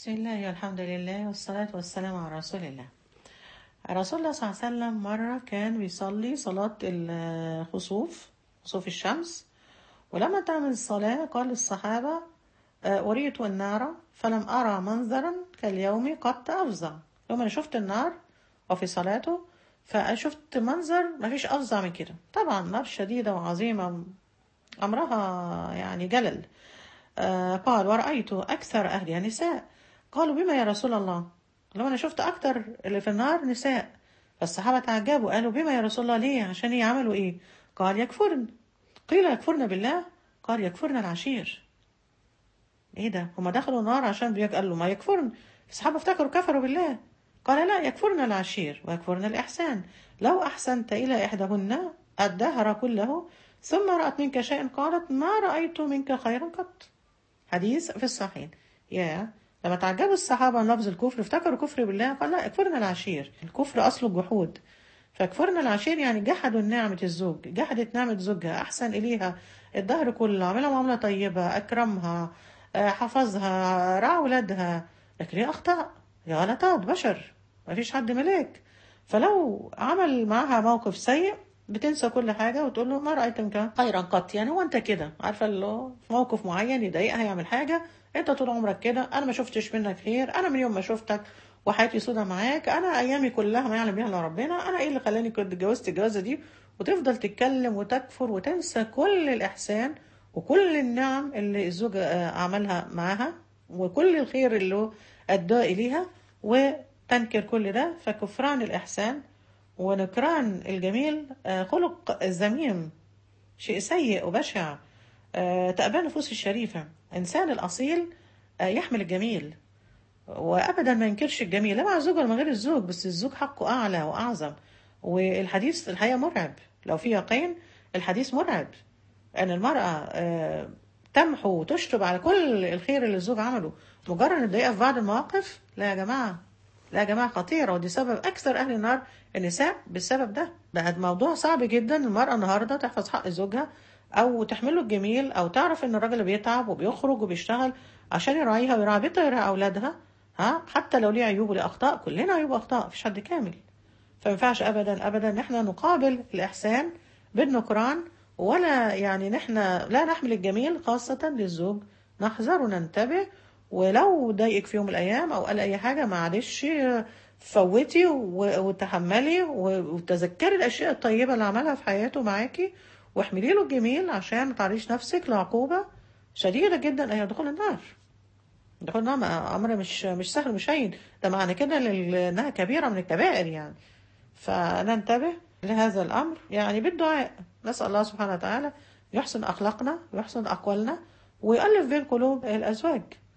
بسم الله والحمد لله والصلاة والسلام على رسول الله رسول الله صلى الله عليه وسلم مرة كان بيصلي صلاة الخسوف خسوف الشمس ولما تعمل الصلاة قال للصحابة آه، أريت النار فلم أرى منظرا كاليوم قد أفظع يوم أنا شفت النار وفي صلاته فشفت منظر ما فيش أفظع من كده طبعا نار شديدة وعظيمة أمرها يعني جلل آه، قال ورأيت أكثر أهلها نساء قالوا بما يا رسول الله لو أنا شفت أكتر اللي في النار نساء فالصحابة تعجبوا قالوا بما يا رسول الله ليه عشان يعملوا إيه قال يكفرن قيل يكفرن بالله قال يكفرن العشير ايه ده هما دخلوا النار عشان بيك قال له ما يكفرن الصحابة افتكروا كفروا بالله قال لا يكفرن العشير ويكفرن الإحسان لو أحسنت إلى إحداهن الدهر كله ثم رأت منك شيئا قالت ما رأيت منك خيرا قط حديث في الصحيح يا لما تعجبوا الصحابة من لفظ الكفر افتكروا كفر بالله قال لا يكفرن العشير الكفر أصله الجحود فكفرنا العشير يعني جحدوا نعمة الزوج جحدت نعمة زوجها أحسن إليها الدهر كله عملها معاملة طيبة أكرمها آه، حفظها رعى ولادها لكن هي أخطاء هي غلطات بشر ما فيش حد ملاك فلو عمل معاها موقف سيء بتنسى كل حاجة وتقول له ما رأيت منك خيرا قط يعني هو أنت كده عارفة اللي هو في موقف معين يضايقها يعمل حاجة أنت طول عمرك كده أنا ما شفتش منك خير أنا من يوم ما شفتك وحياتي سودة معاك أنا أيامي كلها ما يعلم بيها إلا ربنا أنا إيه اللي خلاني كنت اتجوزت الجوازة دي وتفضل تتكلم وتكفر وتنسى كل الإحسان وكل النعم اللي الزوج آه، عملها معاها وكل الخير اللي هو أداه إليها وتنكر كل ده فكفران الإحسان ونكران الجميل آه، خلق ذميم شيء سيء وبشع آه، تأبى النفوس الشريفة إنسان الأصيل آه، يحمل الجميل وأبدا ما ينكرش الجميل لا مع الزوج ولا من غير الزوج بس الزوج حقه أعلى وأعظم والحديث الحقيقة مرعب لو في يقين الحديث مرعب أن المرأة آه، تمحو وتشطب على كل الخير اللي الزوج عمله مجرد ان تضايقها في بعض المواقف لا يا جماعة لا يا جماعة خطيرة ودي سبب أكثر أهل النار النساء بالسبب ده بقى موضوع صعب جدا المرأة النهاردة تحفظ حق زوجها أو تحمله الجميل أو تعرف إن الراجل بيتعب وبيخرج وبيشتغل عشان يراعيها ويراعي بيتها ويراعي أولادها ها حتى لو ليه عيوب وليه أخطاء كلنا عيوب وأخطاء مفيش حد كامل فما ينفعش ابدا ابدا ان احنا نقابل الاحسان بالنكران ولا يعني نحن لا نحمل الجميل خاصة للزوج نحذر وننتبه ولو ضايقك في يوم من الايام او قال اي حاجة معلش فوتي و- وتحملي و- وتذكري الاشياء الطيبة اللي عملها في حياته معاكي واحملي له الجميل عشان ما تعرضيش نفسك لعقوبة شديدة جدا هي دخول النار دخول النار ما- امر مش مش سهل مش هين ده معنى كده لل- انها كبيرة من الكبائر يعني فننتبه لهذا الأمر يعني بالدعاء نسأل الله سبحانه وتعالى يحسن أخلاقنا ويحسن أقوالنا ويؤلف بين قلوب الأزواج